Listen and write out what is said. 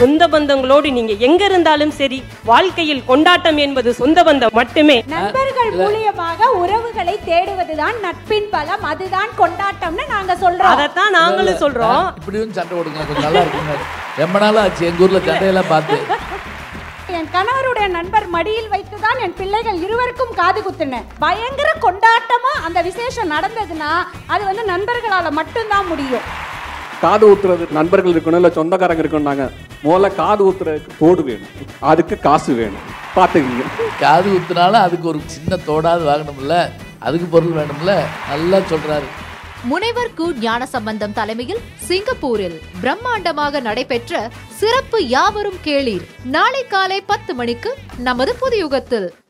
சொந்த பந்தங்களோடு நீங்க எங்க இருந்தாலும் சரி வாழ்க்கையில் கொண்டாட்டம் என்பது சொந்த பந்தம் மட்டுமே நண்பர்கள் மூலியமாக உறவுகளை தேடுவதுதான் நட்பின் பலம் அதுதான் கொண்டாட்டம்னு நாங்க சொல்றோம் அதைத்தான் நாங்களும் சொல்றோம் இப்படியும் சண்டை போடுங்க கொஞ்சம் நல்லா இருக்குங்க ரொம்ப நாள் ஆச்சு எங்க ஊர்ல சண்டையெல்லாம் பார்த்து என் கணவருடைய நண்பர் மடியில் வைத்துதான் என் பிள்ளைகள் இருவருக்கும் காது குத்துனேன் பயங்கர கொண்டாட்டமா அந்த விசேஷம் நடந்ததுன்னா அது வந்து நண்பர்களால மட்டும்தான் முடியும் காது ஊத்துறது நண்பர்கள் இருக்கணும் இல்லை சொந்தக்காரங்க இருக்கணும்னாங்க முதல்ல காது ஊத்துறதுக்கு தோடு வேணும் அதுக்கு காசு வேணும் பார்த்துக்கிங்க காது குத்துனாலும் அதுக்கு ஒரு சின்ன தோடாது வாங்கணும்ல அதுக்கு பொருள் வேணும்ல நல்லா சொல்றாரு முனைவர் கு ஞானசம்பந்தம் தலைமையில் சிங்கப்பூரில் பிரம்மாண்டமாக நடைபெற்ற சிறப்பு யாவரும் கேளீர் நாளை காலை பத்து மணிக்கு நமது புதியுகத்தில்